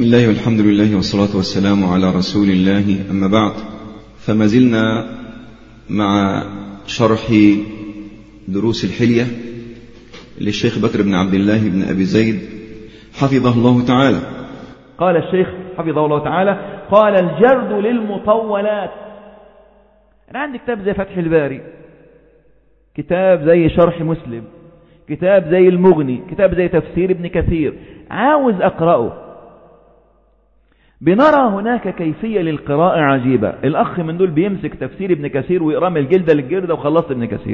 بسم الله والحمد لله والصلاة والسلام على رسول الله أما بعد فما زلنا مع شرح دروس الحلية للشيخ بكر بن عبد الله بن أبي زيد حفظه الله تعالى قال الشيخ حفظه الله تعالى قال الجرد للمطولات أنا عندي كتاب زي فتح الباري كتاب زي شرح مسلم كتاب زي المغني كتاب زي تفسير ابن كثير عاوز أقرأه بنرى هناك كيفية للقراءة عجيبة الأخ من دول بيمسك تفسير ابن كثير ويقرأ من الجلدة للجلدة وخلصت ابن كثير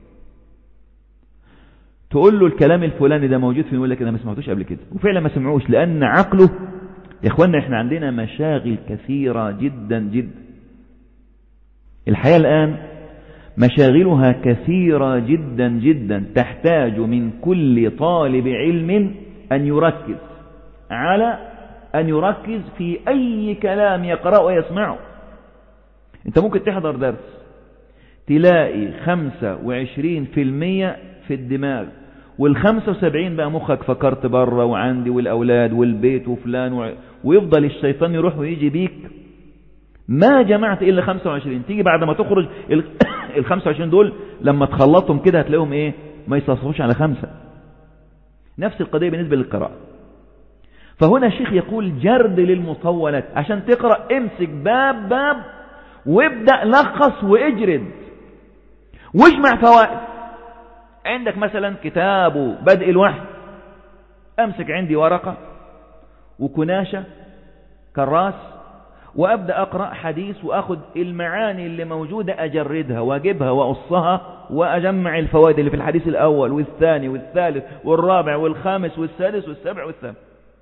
تقول له الكلام الفلاني ده موجود فين يقول لك انا ما سمعتوش قبل كده وفعلا ما سمعوش لأن عقله يا اخوانا احنا عندنا مشاغل كثيرة جدا جدا الحياة الآن مشاغلها كثيرة جدا جدا تحتاج من كل طالب علم أن يركز على أن يركز في أي كلام يقرأ ويسمعه أنت ممكن تحضر درس تلاقي خمسة وعشرين في المية في الدماغ والخمسة وسبعين بقى مخك فكرت بره وعندي والأولاد والبيت وفلان و... ويفضل الشيطان يروح ويجي بيك ما جمعت إلا خمسة وعشرين تيجي بعد ما تخرج الخمسة وعشرين دول لما تخلطهم كده هتلاقيهم إيه ما يصفصفوش على خمسة نفس القضية بالنسبة للقراءة فهنا الشيخ يقول جرد للمطولات عشان تقرأ امسك باب باب وابدأ لخص واجرد واجمع فوائد عندك مثلا كتاب بدء الوحي امسك عندي ورقة وكناشة كراس وابدأ اقرأ حديث واخد المعاني اللي موجودة اجردها واجيبها واقصها واجمع الفوائد اللي في الحديث الاول والثاني والثالث والرابع والخامس والسادس والسابع والثامن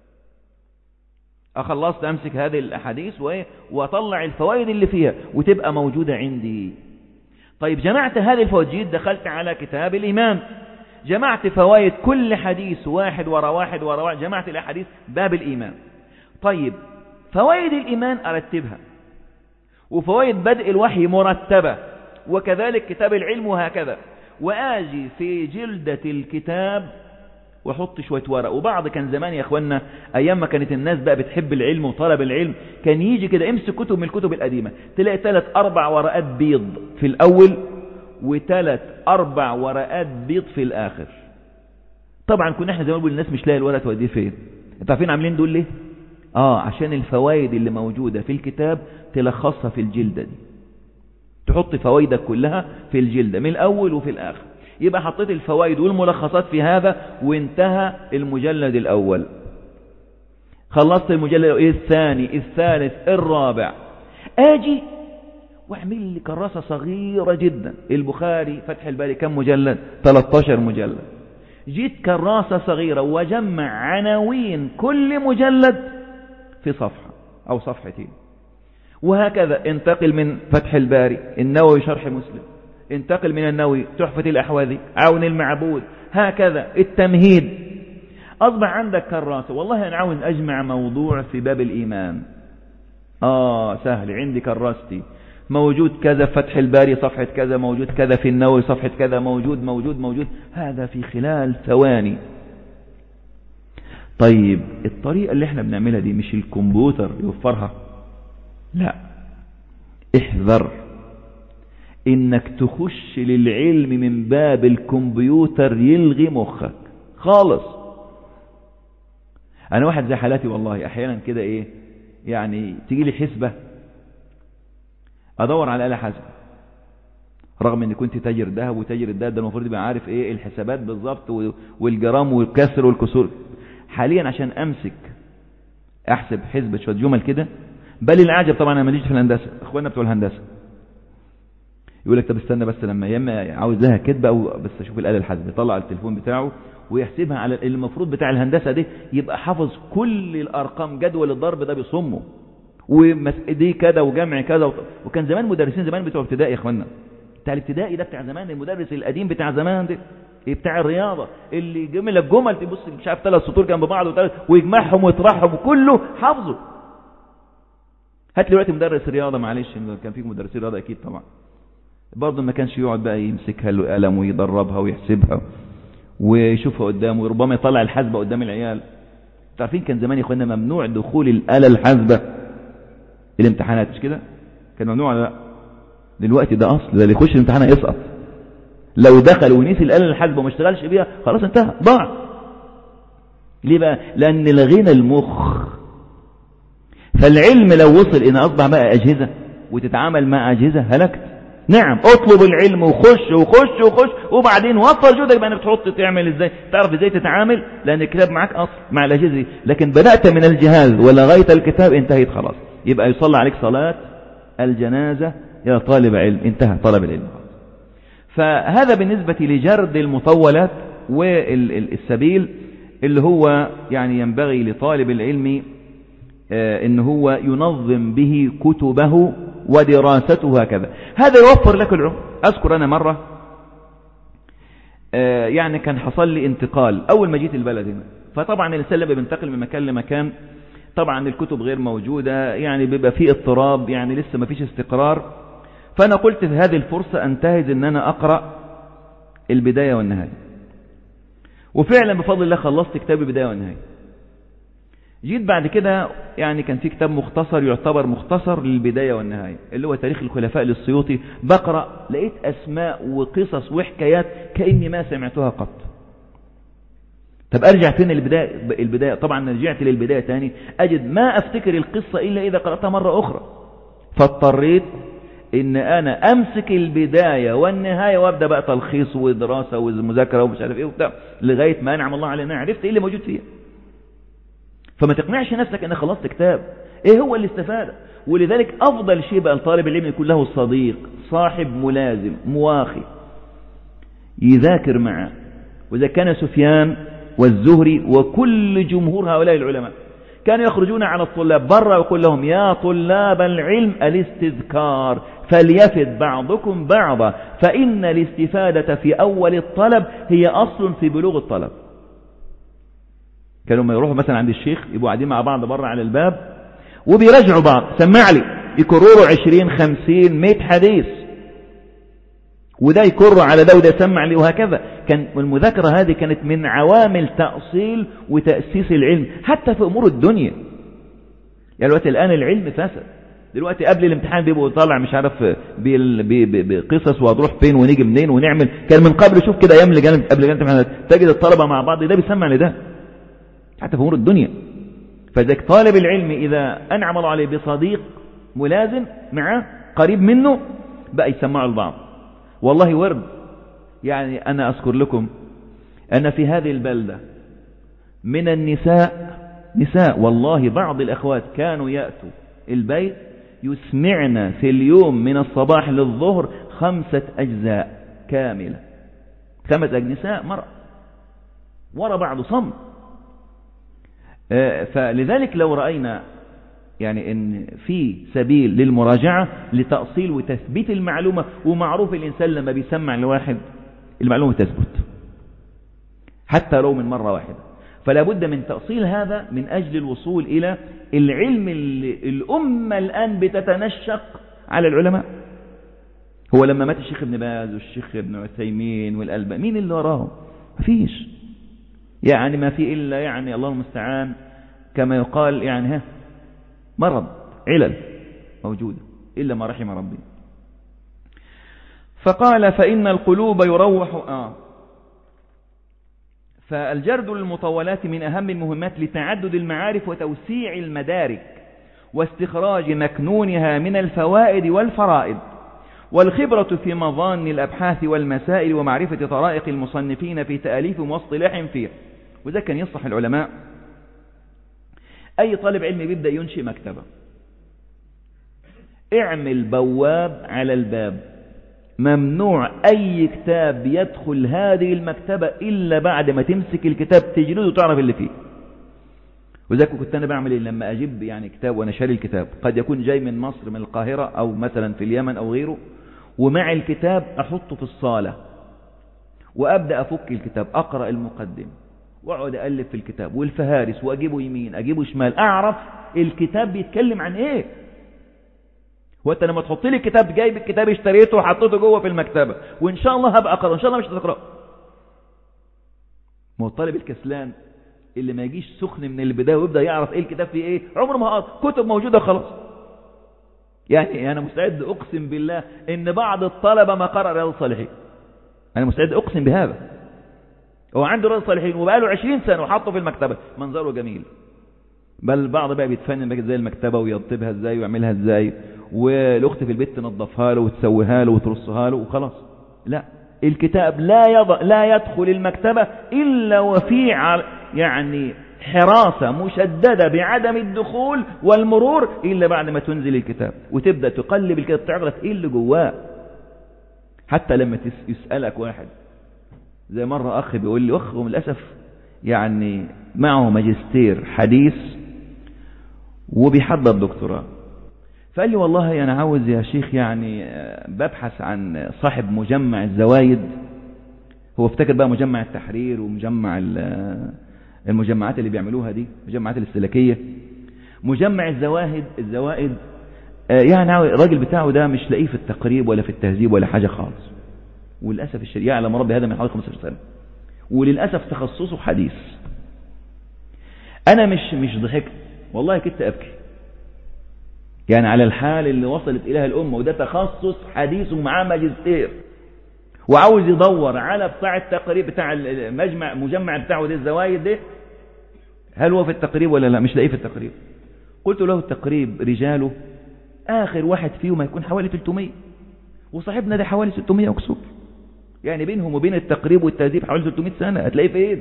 أخلصت أمسك هذه الأحاديث وأطلع الفوائد اللي فيها وتبقى موجودة عندي طيب جمعت هذه الفوائد جيت دخلت على كتاب الإيمان جمعت فوائد كل حديث واحد ورا واحد ورا واحد جمعت الأحاديث باب الإيمان طيب فوائد الإيمان أرتبها وفوائد بدء الوحي مرتبة وكذلك كتاب العلم وهكذا وآجي في جلدة الكتاب وحط شوية ورق وبعض كان زمان يا اخوانا ايام ما كانت الناس بقى بتحب العلم وطلب العلم كان يجي كده امسك كتب من الكتب القديمة تلاقي ثلاث اربع ورقات بيض في الاول وثلاث اربع ورقات بيض في الاخر طبعا كنا احنا زي ما بنقول الناس مش لاقي الورقه توديه فين انتوا عارفين عاملين دول ليه اه عشان الفوائد اللي موجودة في الكتاب تلخصها في الجلدة دي تحط فوائدك كلها في الجلدة من الاول وفي الاخر يبقى حطيت الفوائد والملخصات في هذا وانتهى المجلد الأول خلصت المجلد الثاني الثالث الرابع آجي واعمل لي كراسة صغيرة جدا البخاري فتح الباري كم مجلد 13 مجلد جيت كراسة صغيرة وجمع عناوين كل مجلد في صفحة أو صفحتين وهكذا انتقل من فتح الباري النووي شرح مسلم انتقل من النووي تحفة الأحواذي عون المعبود هكذا التمهيد أصبح عندك كراسة والله أنا عاوز أجمع موضوع في باب الإيمان آه سهل عندي كراستي موجود كذا فتح الباري صفحة كذا موجود كذا في النووي صفحة كذا موجود موجود موجود هذا في خلال ثواني طيب الطريقة اللي احنا بنعملها دي مش الكمبيوتر يوفرها لا احذر انك تخش للعلم من باب الكمبيوتر يلغي مخك خالص انا واحد زي حالاتي والله احيانا كده ايه يعني تيجي لي حسبة ادور على آلة حاسبة رغم اني كنت تاجر ذهب وتاجر الذهب ده المفروض يبقى عارف ايه الحسابات بالظبط والجرام والكسر والكسور حاليا عشان امسك احسب حسبة شوية جمل كده بل العجب طبعا انا ماليش في الهندسة اخواننا بتوع الهندسة يقول لك طب استنى بس لما ياما عاوز لها كدبه او بس اشوف الاله الحاسبه يطلع التليفون بتاعه ويحسبها على المفروض بتاع الهندسه دي يبقى حافظ كل الارقام جدول الضرب ده بيصمه ودي كذا وجمع كذا وكان زمان مدرسين زمان بتوع ابتدائي يا اخوانا بتاع الابتدائي ده بتاع زمان المدرس القديم بتاع زمان ده بتاع الرياضه اللي يجمل لك جمل تبص مش عارف ثلاث سطور جنب بعض ويجمعهم ويطرحهم وكله حافظه هات لي دلوقتي مدرس رياضه معلش كان في مدرسين رياضه اكيد طبعا برضه ما كانش يقعد بقى يمسكها له قلم ويدربها ويحسبها ويشوفها قدامه وربما يطلع الحاسبة قدام العيال تعرفين كان زمان يا اخوانا ممنوع دخول الآلة الحاسبة الامتحانات مش كده كان ممنوع ولا لا دلوقتي ده اصل ده اللي يخش الامتحان يسقط لو دخل ونسي الآلة الحاسبة وما اشتغلش بيها خلاص انتهى ضاع ليه بقى لأن لغينا المخ فالعلم لو وصل إن أصبح بقى أجهزة وتتعامل مع أجهزة هلكت نعم اطلب العلم وخش وخش وخش وبعدين وفر جهدك بقى انك تحط تعمل ازاي تعرف ازاي تتعامل لان الكتاب معاك اصل مع الاجهزه دي لكن بدات من الجهاز ولغايه الكتاب انتهيت خلاص يبقى يصلى عليك صلاه الجنازه يا طالب علم انتهى طلب العلم فهذا بالنسبه لجرد المطولات والسبيل اللي هو يعني ينبغي لطالب العلم ان هو ينظم به كتبه ودراسته هكذا هذا يوفر لك العمر أذكر أنا مرة يعني كان حصل لي انتقال أول ما جيت البلد هنا فطبعا الإنسان لما بينتقل من مكان لمكان طبعا الكتب غير موجودة يعني بيبقى فيه اضطراب يعني لسه ما فيش استقرار فأنا قلت في هذه الفرصة أنتهز أن أنا أقرأ البداية والنهاية وفعلا بفضل الله خلصت كتاب البداية والنهاية جيت بعد كده يعني كان في كتاب مختصر يعتبر مختصر للبداية والنهاية اللي هو تاريخ الخلفاء للسيوطي بقرأ لقيت أسماء وقصص وحكايات كأني ما سمعتها قط طب أرجع فين البداية, البداية طبعا رجعت للبداية تاني أجد ما أفتكر القصة إلا إذا قرأتها مرة أخرى فاضطريت إن أنا أمسك البداية والنهاية وأبدأ بقى تلخيص ودراسة ومذاكرة ومش عارف إيه وبتاع لغاية ما أنعم الله علينا عرفت إيه اللي موجود فيها فما تقنعش نفسك ان خلصت كتاب ايه هو اللي استفاد ولذلك افضل شيء بقى لطالب العلم يكون له صديق صاحب ملازم مواخي يذاكر معه واذا كان سفيان والزهري وكل جمهور هؤلاء العلماء كانوا يخرجون على الطلاب برا ويقول لهم يا طلاب العلم الاستذكار فليفد بعضكم بعضا فإن الاستفادة في أول الطلب هي أصل في بلوغ الطلب كانوا ما يروحوا مثلا عند الشيخ يبقوا قاعدين مع بعض بره على الباب وبيراجعوا بعض سمع لي يكرروا 20 50 100 حديث وده يكر على ده وده يسمع لي وهكذا كان المذاكرة هذه كانت من عوامل تأصيل وتأسيس العلم حتى في أمور الدنيا يعني دلوقتي الآن العلم فسد دلوقتي قبل الامتحان بيبقوا طالع مش عارف بقصص وهتروح فين ونيجي منين ونعمل كان من قبل شوف كده ايام لجنة قبل لجنة الامتحانات تجد الطلبة مع بعض ده بيسمع لده حتى في أمور الدنيا فذلك طالب العلم إذا أنعم الله عليه بصديق ملازم معه قريب منه بقى يسمعوا البعض والله ورد يعني أنا أذكر لكم أن في هذه البلدة من النساء نساء والله بعض الأخوات كانوا يأتوا البيت يسمعنا في اليوم من الصباح للظهر خمسة أجزاء كاملة خمس نساء مرأة ورا بعض صمت فلذلك لو رأينا يعني ان في سبيل للمراجعة لتأصيل وتثبيت المعلومة ومعروف الإنسان لما بيسمع لواحد المعلومة تثبت حتى لو من مرة واحدة فلا بد من تأصيل هذا من أجل الوصول إلى العلم اللي الأمة الآن بتتنشق على العلماء هو لما مات الشيخ ابن باز والشيخ ابن عثيمين والألباني مين اللي وراهم مفيش يعني ما في إلا يعني الله المستعان كما يقال يعني ها مرض علل موجودة إلا ما رحم ربي فقال فإن القلوب يروح آه فالجرد للمطولات من أهم المهمات لتعدد المعارف وتوسيع المدارك واستخراج مكنونها من الفوائد والفرائد والخبرة في مظان الأبحاث والمسائل ومعرفة طرائق المصنفين في تأليفهم واصطلاحهم فيه وده كان يصح العلماء أي طالب علم بيبدأ ينشئ مكتبة اعمل بواب على الباب ممنوع أي كتاب يدخل هذه المكتبة إلا بعد ما تمسك الكتاب تجلده وتعرف اللي فيه وذلك كنت أنا بعمل إيه لما أجيب يعني كتاب وأنا شاري الكتاب قد يكون جاي من مصر من القاهرة أو مثلا في اليمن أو غيره ومع الكتاب أحطه في الصالة وأبدأ أفك الكتاب أقرأ المقدم وأقعد ألف في الكتاب والفهارس وأجيبه يمين أجيبه شمال أعرف الكتاب بيتكلم عن إيه وانت لما تحط لي كتاب جايب الكتاب اشتريته وحطيته جوه في المكتبة وان شاء الله هبقى اقرا ان شاء الله مش هتقراه ما هو الطالب الكسلان اللي ما يجيش سخن من البداية ويبدأ يعرف ايه الكتاب فيه ايه عمره ما قاطع كتب موجودة خلاص يعني انا مستعد اقسم بالله ان بعض الطلبة ما قرأ رياض الصالحين انا مستعد اقسم بهذا هو عنده رياض الصالحين وبقاله 20 سنة وحطه في المكتبة منظره جميل بل بعض بقى بيتفنن بقى ازاي المكتبة ويرتبها ازاي ويعملها ازاي والاخت في البيت تنظفها له وتسويها له وترصها له وخلاص لا الكتاب لا يضع لا يدخل المكتبة الا وفي يعني حراسة مشددة بعدم الدخول والمرور إلا بعد ما تنزل الكتاب وتبدأ تقلب الكتاب تعرف إيه اللي جواه حتى لما يسألك واحد زي مرة أخ بيقول لي أخ للأسف يعني معه ماجستير حديث وبيحضر دكتوراه فقال لي والله أنا عاوز يا شيخ يعني ببحث عن صاحب مجمع الزوايد هو افتكر بقى مجمع التحرير ومجمع المجمعات اللي بيعملوها دي المجمعات الاستهلاكية مجمع الزواهد الزوائد يعني الراجل بتاعه ده مش لاقيه في التقريب ولا في التهذيب ولا حاجة خالص وللأسف الشديد يعلم ربي هذا من حوالي 15 سنة وللأسف تخصصه حديث أنا مش مش ضحكت والله كنت أبكي يعني على الحال اللي وصلت إليها الأمة وده تخصص حديث ومعاه ماجستير وعاوز يدور على بتاع التقريب بتاع المجمع مجمع بتاعه ده الزوايد ده هل هو في التقريب ولا لا مش لاقيه في التقريب قلت له التقريب رجاله آخر واحد فيهم هيكون حوالي 300 وصاحبنا ده حوالي 600 وكسور يعني بينهم وبين التقريب والتهذيب حوالي 300 سنة هتلاقيه فين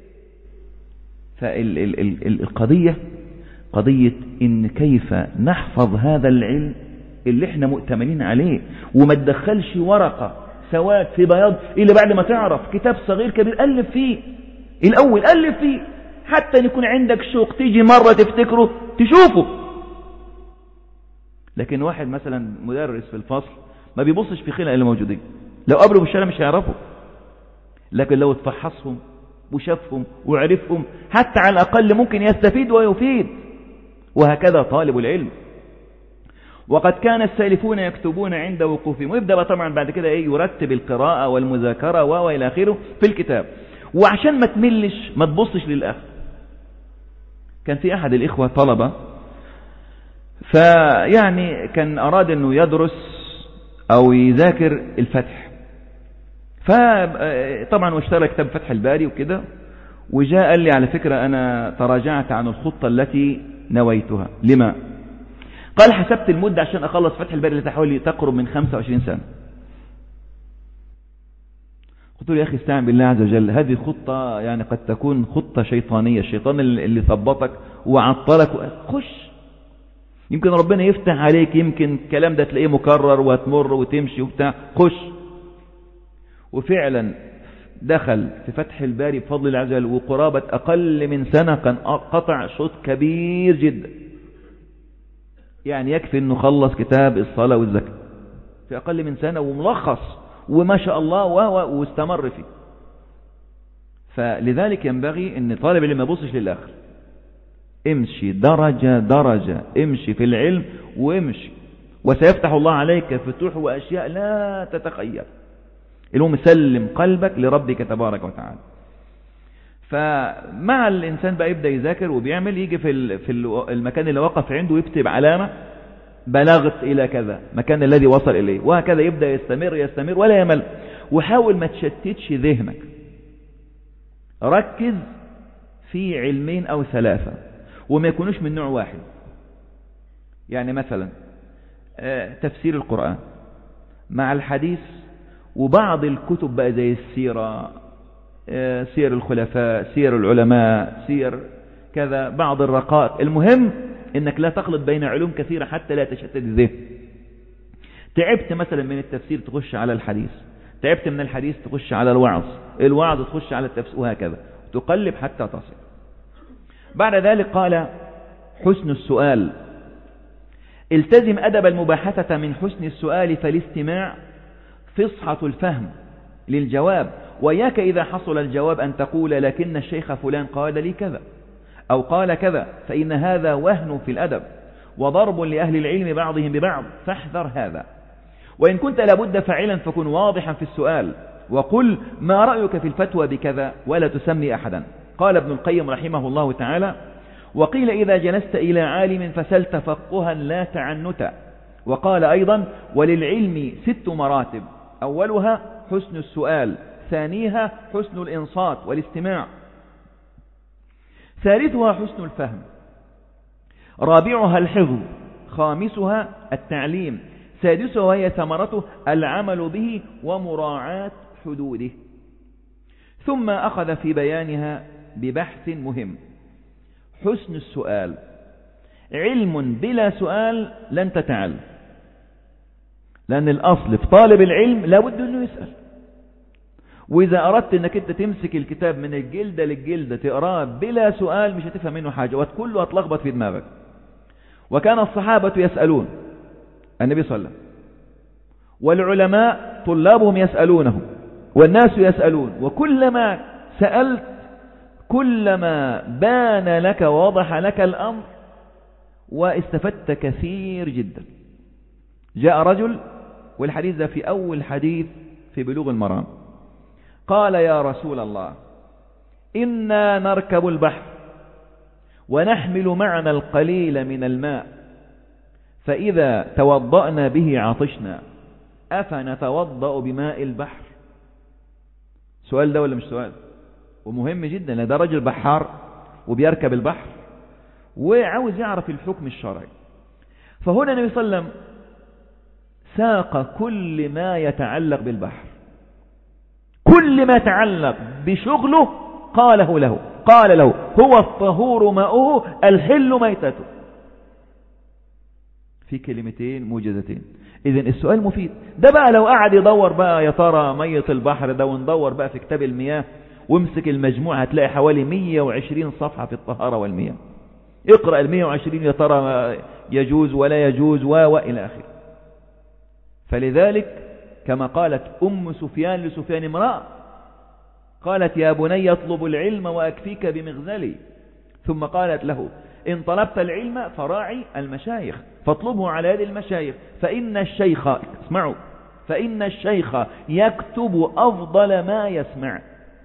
فالقضية قضية إن كيف نحفظ هذا العلم اللي احنا مؤتمنين عليه وما تدخلش ورقة سواد في بياض إلا بعد ما تعرف كتاب صغير كبير ألف فيه الأول ألف فيه حتى أن يكون عندك شوق تيجي مرة تفتكره تشوفه لكن واحد مثلا مدرس في الفصل ما بيبصش في خلق اللي موجودين لو قابله في الشارع مش هيعرفه لكن لو تفحصهم وشافهم وعرفهم حتى على الأقل ممكن يستفيد ويفيد وهكذا طالب العلم وقد كان السالفون يكتبون عند وقوفهم ويبدأ بقى طبعا بعد كده ايه يرتب القراءة والمذاكرة والى آخره في الكتاب وعشان ما تملش ما تبصش للآخر كان في أحد الإخوة طلبة فيعني كان أراد أنه يدرس أو يذاكر الفتح فطبعا واشترى كتاب فتح الباري وكده وجاء قال لي على فكرة أنا تراجعت عن الخطة التي نويتها لما قال حسبت المدة عشان أخلص فتح الباري التي حوالي تقرب من 25 سنة قلت له يا أخي استعن بالله عز وجل هذه خطة يعني قد تكون خطة شيطانية الشيطان اللي ثبطك وعطلك خش يمكن ربنا يفتح عليك يمكن الكلام ده تلاقيه مكرر وهتمر وتمشي وبتاع خش وفعلا دخل في فتح الباري بفضل الله عز وجل وقرابة أقل من سنة كان قطع شوط كبير جدا يعني يكفي أنه خلص كتاب الصلاة والزكاة في أقل من سنة وملخص وما شاء الله وهو واستمر فيه فلذلك ينبغي أن طالب العلم ما يبصش للآخر امشي درجة درجة امشي في العلم وامشي وسيفتح الله عليك فتوح وأشياء لا تتخيل المهم سلم قلبك لربك تبارك وتعالى فمع الإنسان بقى يبدأ يذاكر وبيعمل يجي في في المكان اللي وقف عنده ويكتب علامة بلغت إلى كذا مكان الذي وصل إليه وهكذا يبدأ يستمر يستمر ولا يمل وحاول ما تشتتش ذهنك ركز في علمين أو ثلاثة وما يكونوش من نوع واحد يعني مثلا تفسير القرآن مع الحديث وبعض الكتب بقى زي السيرة سير الخلفاء سير العلماء سير كذا بعض الرقائق المهم انك لا تخلط بين علوم كثيرة حتى لا تشتت الذهن تعبت مثلا من التفسير تخش على الحديث تعبت من الحديث تخش على الوعظ الوعظ تخش على التفسير وهكذا تقلب حتى تصل بعد ذلك قال حسن السؤال التزم أدب المباحثة من حسن السؤال فالاستماع فصحة الفهم للجواب وإياك إذا حصل الجواب أن تقول لكن الشيخ فلان قال لي كذا أو قال كذا فإن هذا وهن في الأدب وضرب لأهل العلم بعضهم ببعض فاحذر هذا وإن كنت لابد فاعلا فكن واضحا في السؤال وقل ما رأيك في الفتوى بكذا ولا تسمي أحدا قال ابن القيم رحمه الله تعالى وقيل إذا جلست إلى عالم فسل تفقها لا تعنتا وقال أيضا وللعلم ست مراتب أولها حسن السؤال ثانيها حسن الإنصات والاستماع ثالثها حسن الفهم رابعها الحفظ خامسها التعليم سادسها وهي ثمرته العمل به ومراعاة حدوده ثم أخذ في بيانها ببحث مهم حسن السؤال علم بلا سؤال لن تتعلم لأن الأصل في طالب العلم لابد أنه يسأل وإذا أردت أنك أنت تمسك الكتاب من الجلدة للجلدة تقراه بلا سؤال مش هتفهم منه حاجة وكله هتلخبط في دماغك وكان الصحابة يسألون النبي صلى الله عليه وسلم والعلماء طلابهم يسألونه والناس يسألون وكلما سألت كلما بان لك ووضح لك الأمر واستفدت كثير جدا جاء رجل والحديث ده في أول حديث في بلوغ المرام قال يا رسول الله إنا نركب البحر ونحمل معنا القليل من الماء فإذا توضأنا به عطشنا أفنتوضأ بماء البحر سؤال ده ولا مش سؤال ومهم جدا لأن ده رجل بحار وبيركب البحر وعاوز يعرف الحكم الشرعي فهنا النبي صلى الله عليه وسلم ساق كل ما يتعلق بالبحر كل ما يتعلق بشغله قاله له قال له هو الطهور ماؤه الحل ميتته في كلمتين موجزتين إذا السؤال مفيد ده بقى لو قعد يدور بقى يا ترى مية البحر ده وندور بقى في كتاب المياه وامسك المجموعة هتلاقي حوالي 120 صفحة في الطهارة والمياه اقرأ ال 120 يا ترى يجوز ولا يجوز و وإلى آخره فلذلك كما قالت أم سفيان لسفيان امرأة قالت يا بني اطلب العلم وأكفيك بمغزلي ثم قالت له إن طلبت العلم فراعي المشايخ فاطلبه على يد المشايخ فإن الشيخ اسمعوا فإن الشيخ يكتب أفضل ما يسمع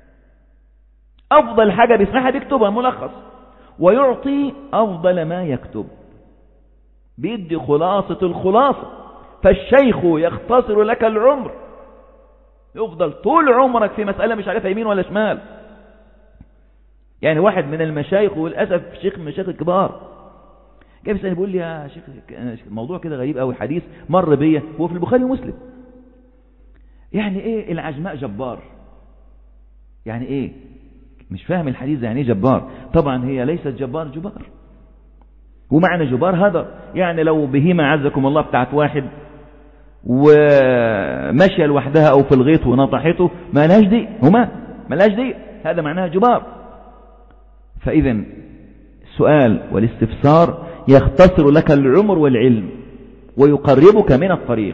أفضل حاجة بيسمعها بيكتبها ملخص ويعطي أفضل ما يكتب بيدي خلاصة الخلاصة فالشيخ يختصر لك العمر يفضل طول عمرك في مسألة مش عارفها يمين ولا شمال يعني واحد من المشايخ وللأسف شيخ من المشايخ الكبار جاي بيسألني بيقول لي يا شيخ الموضوع كده غريب قوي حديث مر بيا هو في البخاري ومسلم يعني ايه العجماء جبار يعني ايه مش فاهم الحديث يعني ايه جبار طبعا هي ليست جبار جبار ومعنى جبار هدر يعني لو بهيمة عزكم الله بتاعت واحد ومشي لوحدها او في الغيط ونطحته ما لهاش دي هما ما لهاش دي هذا معناها جبار فاذا السؤال والاستفسار يختصر لك العمر والعلم ويقربك من الطريق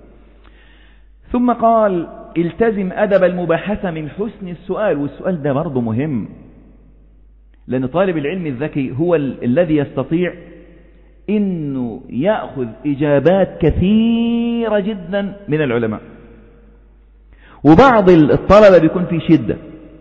ثم قال التزم أدب المباحثة من حسن السؤال والسؤال ده برضه مهم لأن طالب العلم الذكي هو ال الذي يستطيع انه يأخذ اجابات كثيرة جدا من العلماء وبعض الطلبة بيكون في شدة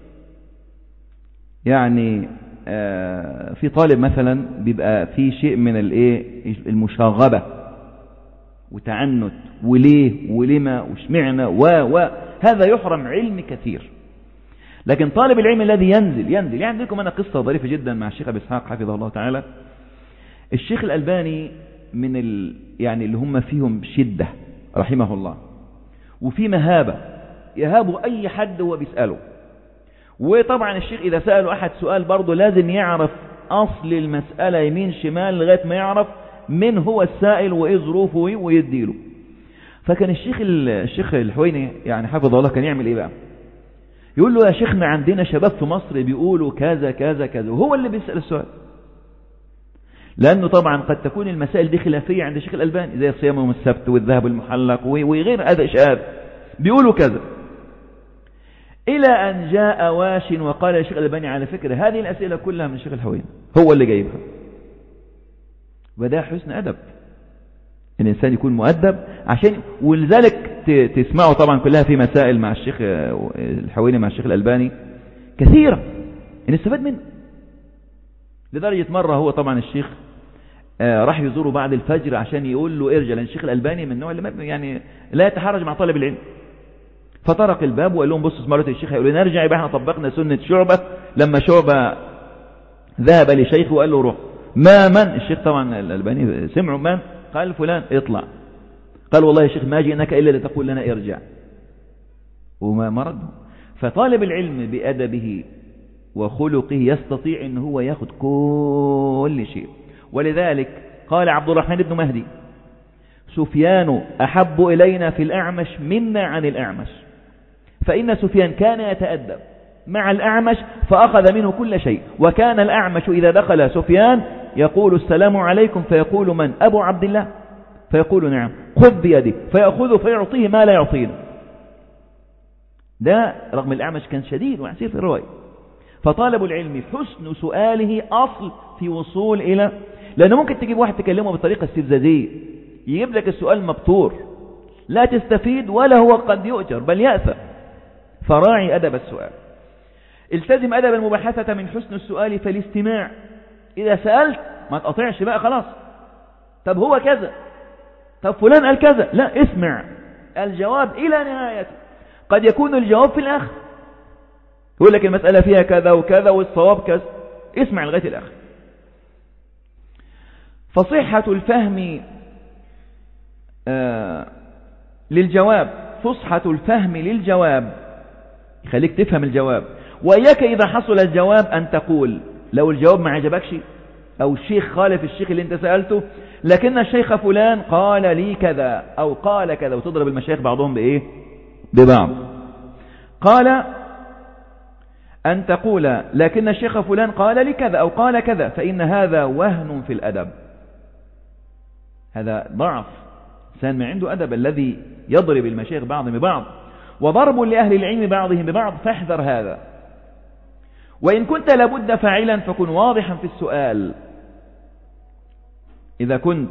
يعني آه في طالب مثلا بيبقى في شيء من الايه المشاغبة وتعنت وليه ولما وشمعنا و و هذا يحرم علم كثير لكن طالب العلم الذي ينزل ينزل يعني لكم أنا قصة ظريفة جدا مع الشيخ أبي إسحاق حفظه الله تعالى الشيخ الألباني من ال... يعني اللي هم فيهم شدة رحمه الله وفي مهابة يهابوا أي حد هو بيسأله وطبعا الشيخ إذا سأله أحد سؤال برضه لازم يعرف أصل المسألة يمين شمال لغاية ما يعرف من هو السائل وإيه ظروفه ويديله فكان الشيخ الشيخ الحويني يعني حفظه الله كان يعمل إيه بقى يقول له يا شيخنا عندنا شباب في مصر بيقولوا كذا كذا كذا وهو اللي بيسأل السؤال لأنه طبعا قد تكون المسائل دي خلافية عند الشيخ الألباني زي الصيام يوم السبت والذهب المحلق وغير هذا شهاد بيقولوا كذا إلى أن جاء واش وقال الشيخ الألباني على فكرة هذه الأسئلة كلها من الشيخ الحوين هو اللي جايبها وده حسن أدب الإنسان يكون مؤدب عشان ولذلك تسمعوا طبعا كلها في مسائل مع الشيخ الحويني مع الشيخ الألباني كثيرة نستفاد منه لدرجة مرة هو طبعا الشيخ آه راح يزوره بعد الفجر عشان يقول له ارجع لان الشيخ الألباني من النوع اللي ما يعني لا يتحرج مع طالب العلم فطرق الباب وقال لهم بصوا اسمعوا الشيخ هيقول لنا ارجع يبقى احنا طبقنا سنة شعبة لما شعبة ذهب لشيخه وقال له روح ما من الشيخ طبعا الألباني سمعوا من قال فلان اطلع قال والله يا شيخ ما جئناك إلا لتقول لنا ارجع وما مرده فطالب العلم بأدبه وخلقه يستطيع ان هو ياخد كل شيء ولذلك قال عبد الرحمن بن مهدي سفيان أحب إلينا في الأعمش منا عن الأعمش فإن سفيان كان يتأدب مع الأعمش فأخذ منه كل شيء وكان الأعمش إذا دخل سفيان يقول السلام عليكم فيقول من أبو عبد الله فيقول نعم خذ بيدي فيأخذه فيعطيه ما لا يعطينا ده رغم الأعمش كان شديد وعسير في الرواية فطالب العلم حسن سؤاله أصل في وصول إلى لأنه ممكن تجيب واحد تكلمه بطريقة استفزازية يجيب لك السؤال مبتور لا تستفيد ولا هو قد يؤجر بل يأثر فراعي أدب السؤال التزم أدب المباحثة من حسن السؤال فالاستماع إذا سألت ما تقطعش بقى خلاص طب هو كذا طب فلان قال كذا لا اسمع الجواب إلى نهايته قد يكون الجواب في الآخر يقول لك المسألة فيها كذا وكذا والصواب كذا اسمع لغاية الآخر فصحة الفهم آه للجواب فصحة الفهم للجواب يخليك تفهم الجواب وإياك إذا حصل الجواب أن تقول لو الجواب ما عجبكش أو الشيخ خالف الشيخ اللي انت سألته لكن الشيخ فلان قال لي كذا أو قال كذا وتضرب المشايخ بعضهم بإيه ببعض قال أن تقول لكن الشيخ فلان قال لي كذا أو قال كذا فإن هذا وهن في الأدب هذا ضعف إنسان ما عنده أدب الذي يضرب المشايخ بعضهم ببعض وضرب لأهل العلم بعضهم ببعض فاحذر هذا وإن كنت لابد فاعلا فكن واضحا في السؤال إذا كنت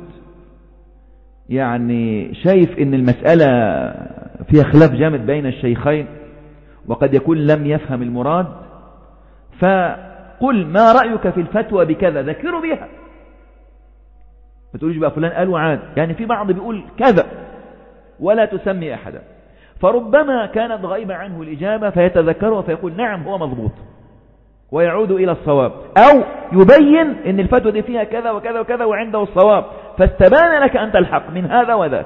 يعني شايف ان المسألة فيها خلاف جامد بين الشيخين وقد يكون لم يفهم المراد فقل ما رأيك في الفتوى بكذا ذكروا بها ما تقولوش بقى فلان قال وعاد يعني في بعض بيقول كذا ولا تسمي أحدا فربما كانت غيبة عنه الإجابة فيتذكرها فيقول نعم هو مضبوط ويعود إلى الصواب أو يبين أن الفتوى دي فيها كذا وكذا وكذا وعنده الصواب فاستبان لك أن تلحق من هذا وذاك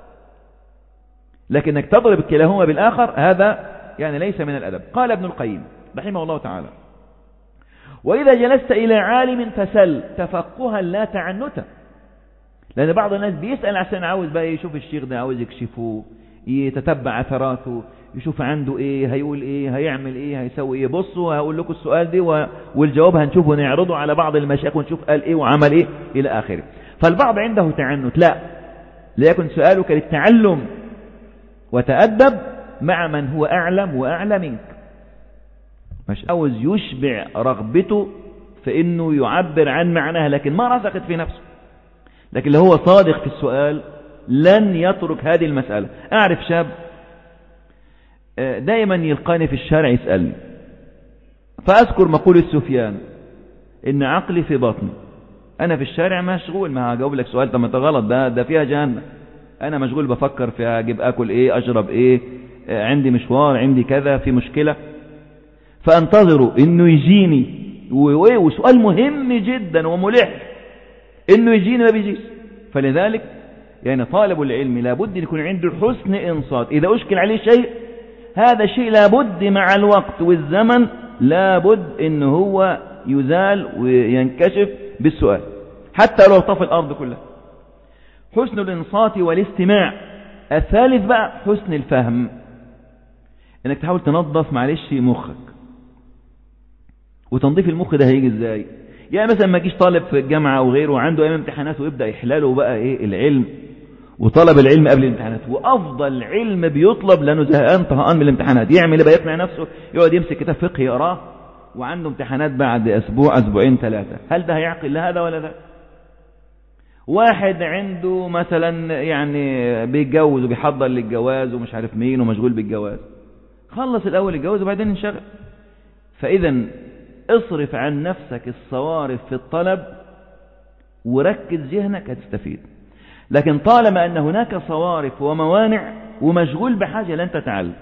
لكنك تضرب كلاهما بالآخر هذا يعني ليس من الأدب قال ابن القيم رحمه الله تعالى وإذا جلست إلى عالم فسل تفقها لا تعنتا لأن بعض الناس بيسأل عشان عاوز بقى يشوف الشيخ ده عاوز يكشفه يتتبع أثراته يشوف عنده ايه هيقول ايه هيعمل ايه هيسوي ايه بصوا هقول لكم السؤال دي والجواب هنشوفه نعرضه على بعض المشايخ ونشوف قال ايه وعمل ايه الى اخره فالبعض عنده تعنت لا ليكن سؤالك للتعلم وتأدب مع من هو أعلم وأعلى منك مش عاوز يشبع رغبته في انه يعبر عن معناها لكن ما رسخت في نفسه لكن لو هو صادق في السؤال لن يترك هذه المسألة أعرف شاب دائما يلقاني في الشارع يسألني فأذكر مقولة سفيان إن عقلي في بطني أنا في الشارع مشغول ما هجاوب لك سؤال طب ما غلط ده ده فيها جهنم أنا مشغول بفكر في أجيب أكل إيه أشرب إيه عندي مشوار عندي كذا في مشكلة فأنتظره إنه يجيني وسؤال مهم جدا وملح إنه يجيني ما بيجيش فلذلك يعني طالب العلم لابد أن يكون عنده حسن إنصات إذا أشكل عليه شيء هذا الشيء لابد مع الوقت والزمن لابد ان هو يزال وينكشف بالسؤال حتى لو طفى الارض كلها حسن الانصات والاستماع الثالث بقى حسن الفهم انك تحاول تنظف معلش مخك وتنظيف المخ ده هيجي ازاي يعني مثلا ما يجيش طالب في الجامعة او غيره عنده ايام امتحانات ويبدأ يحلاله بقى ايه العلم وطلب العلم قبل الامتحانات وافضل علم بيطلب لانه زهقان طهقان من الامتحانات يعمل ايه بقى يقنع نفسه يقعد يمسك كتاب فقه يقراه وعنده امتحانات بعد اسبوع اسبوعين ثلاثه هل ده هيعقل لا هذا ولا ده واحد عنده مثلا يعني بيتجوز وبيحضر للجواز ومش عارف مين ومشغول بالجواز خلص الاول الجواز وبعدين انشغل فاذا اصرف عن نفسك الصوارف في الطلب وركز ذهنك هتستفيد لكن طالما أن هناك صوارف وموانع ومشغول بحاجة لن تتعلم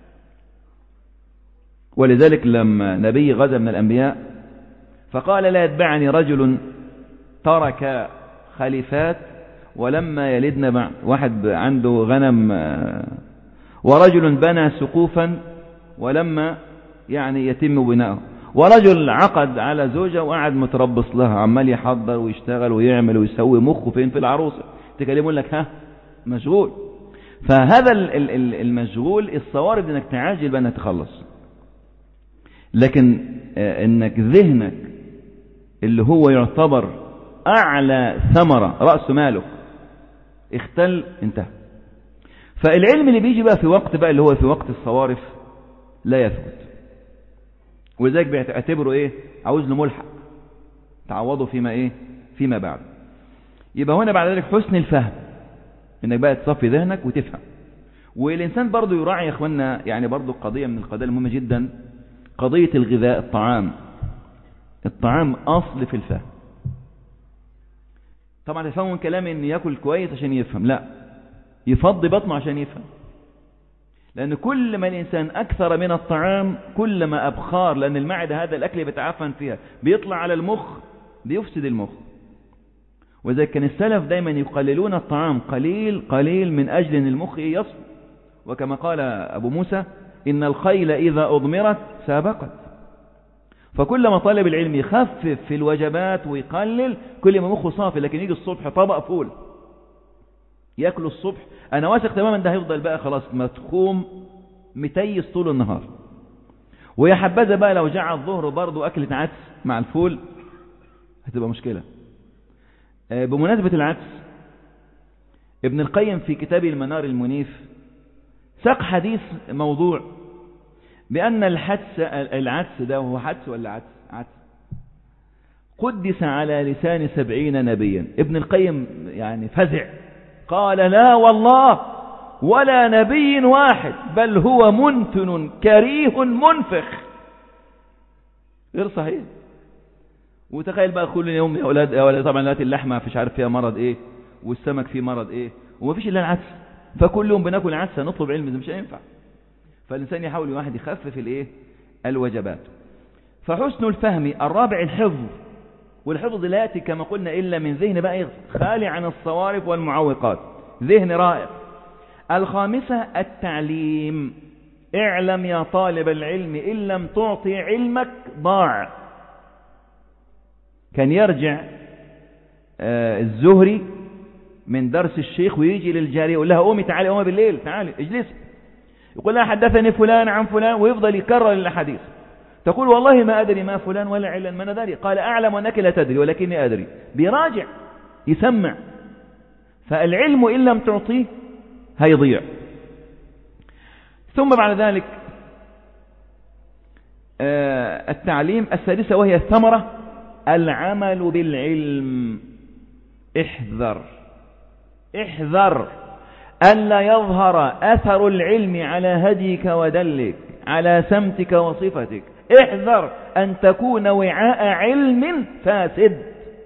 ولذلك لما نبي غزا من الأنبياء فقال لا يتبعني رجل ترك خليفات ولما يلدنا بعد واحد عنده غنم ورجل بنى سقوفا ولما يعني يتم بناؤه ورجل عقد على زوجة وقعد متربص لها عمال يحضر ويشتغل ويعمل ويسوي مخه فين في العروسة تكلمون لك ها مشغول فهذا المشغول الصوارف انك تعاجل بأنك تخلص لكن انك ذهنك اللي هو يعتبر اعلى ثمرة رأس مالك اختل انتهى فالعلم اللي بيجي بقى في وقت بقى اللي هو في وقت الصوارف لا يثبت ولذلك بيعتبره ايه عاوز له ملحق تعوضه فيما ايه فيما بعد يبقى هنا بعد ذلك حسن الفهم انك بقى تصفي ذهنك وتفهم والانسان برضه يراعي يا اخوانا يعني برضه قضيه من القضايا المهمه جدا قضيه الغذاء الطعام الطعام اصل في الفهم طبعا تفهم من كلامي ان ياكل كويس عشان يفهم لا يفضي بطنه عشان يفهم لأن كل ما الإنسان أكثر من الطعام كل ما أبخار لأن المعدة هذا الأكل بيتعفن فيها بيطلع على المخ بيفسد المخ وذلك كان السلف دايما يقللون الطعام قليل قليل من أجل أن المخ يصل وكما قال أبو موسى إن الخيل إذا أضمرت سابقت فكلما طالب العلم يخفف في الوجبات ويقلل كل ما مخه صافي لكن يجي الصبح طبق فول ياكل الصبح انا واثق تماما ده هيفضل بقى خلاص متخوم متيس طول النهار ويا حبذا بقى لو جاء الظهر برضه اكلة عدس مع الفول هتبقى مشكلة بمناسبة العدس ابن القيم في كتابه المنار المنيف ساق حديث موضوع بأن الحدس العدس ده هو حدس ولا عدس عدس قدس على لسان سبعين نبيا ابن القيم يعني فزع قال لا والله ولا نبي واحد بل هو منتن كريه منفخ غير صحيح وتخيل بقى كل يوم يا اولاد يا اولاد طبعا دلوقتي اللحمه مش عارف فيها مرض ايه والسمك فيه مرض ايه ومفيش الا العدس فكل يوم بناكل عدس نطلب علم ده مش هينفع فالانسان يحاول الواحد يخفف الايه الوجبات فحسن الفهم الرابع الحفظ والحفظ لا يأتي كما قلنا إلا من ذهن بقى خالي عن الصوارف والمعوقات ذهن رائع الخامسة التعليم اعلم يا طالب العلم إن لم تعطي علمك ضاع كان يرجع آه الزهري من درس الشيخ ويجي للجارية يقول لها قومي تعالي قومي بالليل تعالي اجلسي يقول لها حدثني فلان عن فلان ويفضل يكرر الأحاديث تقول والله ما أدري ما فلان ولا علم من ذلك قال أعلم أنك لا تدري ولكني أدري بيراجع يسمع فالعلم إن لم تعطيه هيضيع ثم بعد ذلك التعليم السادسة وهي الثمرة العمل بالعلم احذر احذر ألا يظهر أثر العلم على هديك ودلك على سمتك وصفتك احذر أن تكون وعاء علم فاسد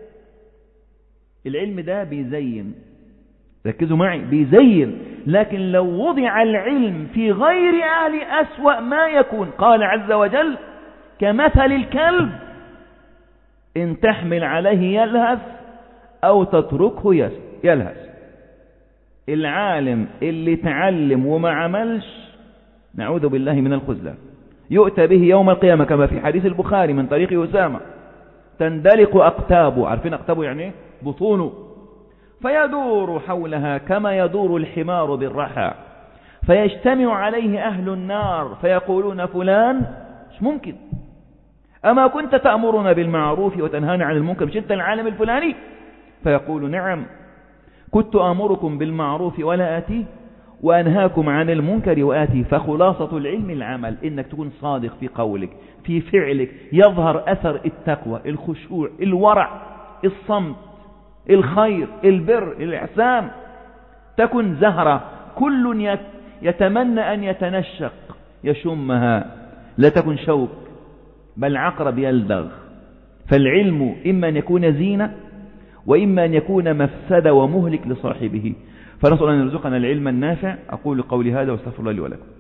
العلم ده بيزين ركزوا معي بيزين لكن لو وضع العلم في غير أهل أسوأ ما يكون قال عز وجل كمثل الكلب إن تحمل عليه يلهث أو تتركه يلهث العالم اللي تعلم وما عملش نعوذ بالله من الخذلان يؤتى به يوم القيامة كما في حديث البخاري من طريق أسامة تندلق أقتابه عارفين أقتابه يعني بطونه فيدور حولها كما يدور الحمار بالرحى فيجتمع عليه أهل النار فيقولون فلان مش ممكن أما كنت تأمرنا بالمعروف وتنهانا عن المنكر مش أنت العالم الفلاني فيقول نعم كنت آمركم بالمعروف ولا آتيه وأنهاكم عن المنكر وآتي فخلاصة العلم العمل إنك تكون صادق في قولك في فعلك يظهر أثر التقوى الخشوع الورع الصمت الخير البر الإحسان تكن زهرة كل يتمنى أن يتنشق يشمها لا تكن شوك بل عقرب يلدغ فالعلم إما أن يكون زينة وإما أن يكون مفسدة ومهلك لصاحبه فنسأل أن يرزقنا العلم النافع أقول قولي هذا واستغفر الله لي ولكم